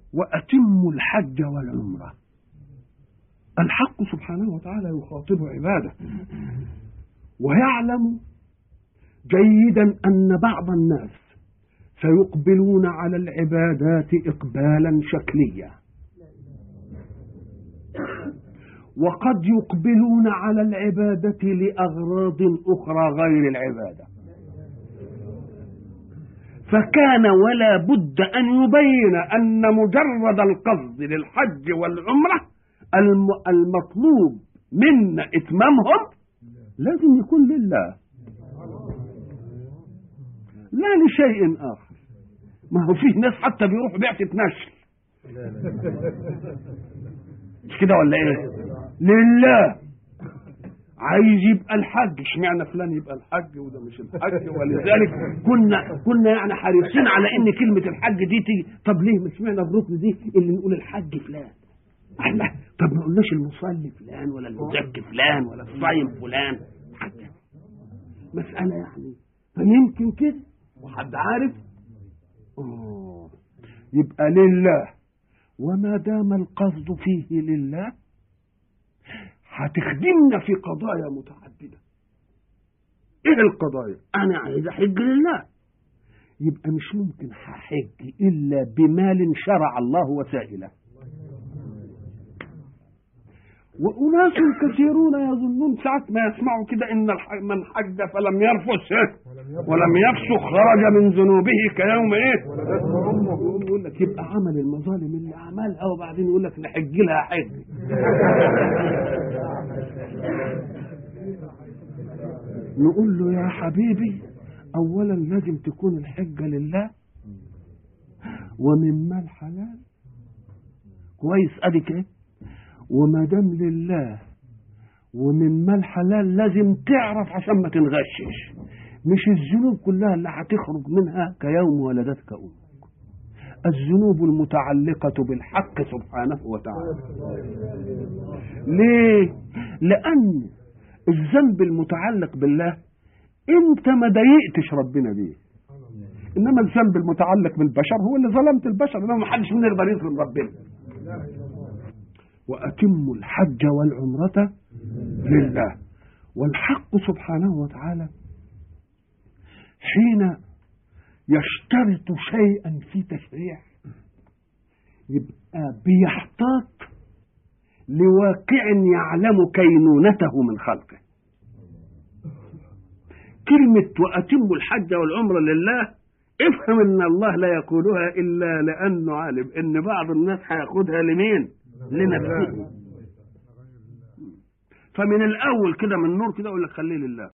وأتموا الحج والعمرة الحق سبحانه وتعالى يخاطب عباده ويعلم جيدا أن بعض الناس سيقبلون على العبادات إقبالا شكليا وقد يقبلون على العبادة لأغراض أخرى غير العبادة فكان ولا بد أن يبين أن مجرد القصد للحج والعمرة المطلوب منا إتمامهم لازم يكون لله لا لشيء آخر ما هو فيه ناس حتى بيروحوا بعثة نشل مش كده ولا ايه لله عايز يبقى الحج اشمعنى فلان يبقى الحج وده مش الحج ولذلك كنا كنا يعني حريصين على ان كلمه الحج دي تيجي طب ليه مش معنى الركن دي اللي نقول الحج فلان احنا طب ما قلناش المصلي فلان ولا المزكي فلان ولا الصايم فلان حاجه مساله يعني فيمكن كده وحد عارف أوه. يبقى لله وما دام القصد فيه لله هتخدمنا في قضايا متعددة ايه القضايا انا عايز احج لله يبقى مش ممكن هحج الا بمال شرع الله وسائله وأناس كثيرون يظنون ساعة ما يسمعوا كده إن من حج فلم يرفث ولم يفسق خرج من ذنوبه كيوم إيه؟ يقول لك يبقى عمل المظالم اللي عملها وبعدين يقول لك نحج لها حج نقول له يا حبيبي أولا لازم تكون الحجة لله ومن مال حلال كويس أدي كده وما دام لله ومن مال حلال لازم تعرف عشان ما تنغشش مش الذنوب كلها اللي هتخرج منها كيوم ولدتك امك الذنوب المتعلقة بالحق سبحانه وتعالى ليه لأن الذنب المتعلق بالله انت ما ضايقتش ربنا بيه انما الذنب المتعلق بالبشر هو اللي ظلمت البشر انما ما حدش منا يقدر يظلم ربنا وأتموا الحج والعمرة لله والحق سبحانه وتعالى حين يشترط شيئا في تشريع يبقى بيحتاط لواقع يعلم كينونته من خلقه كلمة وأتموا الحج والعمرة لله افهم ان الله لا يقولها الا لانه عالم ان بعض الناس هياخدها لمين؟ لنفسه فمن الاول كده من نور كده يقول لك خليه لله